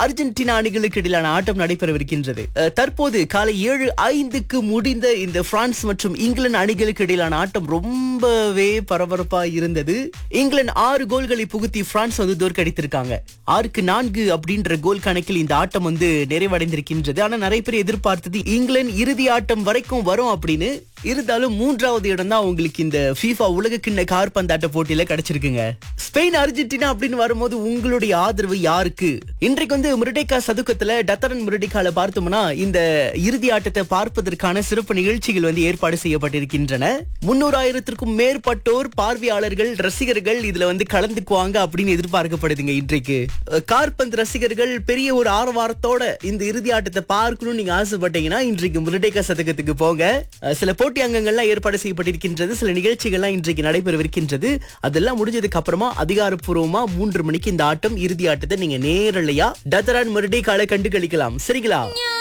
Argentina அணிகளுக்கு இடையிலான ஆட்டம் நடைபெறவிருக்கின்றது அஹ், தற்போது காலை ஏழு ஐந்துக்கு முடிந்த இந்த பிரான்ஸ் மற்றும் இங்கிலாந்து அணிகளுக்கு இடையிலான ஆட்டம் ரொம்பவே பரபரப்பா இருந்தது இங்கிலாந்து ஆறு கோல்களை புகுத்தி பிரான்ஸ் வந்து தோற்கடித்திருக்காங்க ஆறுக்கு நான்கு அப்படின்ற கோல் கணக்கில் இந்த ஆட்டம் வந்து நிறைவடைந்திருக்கின்றது ஆனா நிறைய பேர் எதிர்பார்த்தது இங்கிலாந்து இறுதி ஆட்டம் வரைக்கும் வரும் அப்படின்னு இருந்தாலும் மூன்றாவது இடம் தான் உங்களுக்கு இந்த FIFA உலக கிண்ண கார்பந்தாட்ட போட்டியில கிடைச்சிருக்குங்க ஸ்பெயின் அர்ஜென்டினா அப்படின்னு வரும்போது உங்களுடைய ஆதரவு யாருக்கு இன்றைக்கு வந்து முருடேக்கா சதுக்கத்துல டத்தரன் முருடேக்கால பார்த்தோம்னா இந்த இறுதி ஆட்டத்தை பார்ப்பதற்கான சிறப்பு நிகழ்ச்சிகள் வந்து ஏற்பாடு செய்யப்பட்டிருக்கின்றன முன்னூறாயிரத்திற்கும் மேற்பட்டோர் பார்வையாளர்கள் ரசிகர்கள் இதுல வந்து கலந்துக்குவாங்க அப்படின்னு எதிர்பார்க்கப்படுதுங்க இன்றைக்கு அஹ், கார்பந்து ரசிகர்கள் பெரிய ஒரு ஆரவாரத்தோட இந்த இறுதி ஆட்டத்தை பார்க்கணும்னு நீங்க ஆசைப்பட்டீங்கன்னா இன்றைக்கு முருடேக்கா சதுக்கத்துக்கு போங்க அஹ், சில போட்டி அங்கங்கள்லாம் ஏற்பாடு செய்யப்பட்டிருக்கின்றது சில நிகழ்ச்சிகள்லாம் இன்றைக்கு நடைபெறவிருக்கின்றது அதெல்லாம் முடிஞ்சதுக்கு அப்புறமா அதிகாரப்பூர்வமா மூன்று மணிக்கு இந்த ஆட்டம் இறுதி ஆட்டத்தை நீங்க நேரலையா டத்தரான் முருடேக்கால கண்டு கழிக்கலாம் சரிங்களா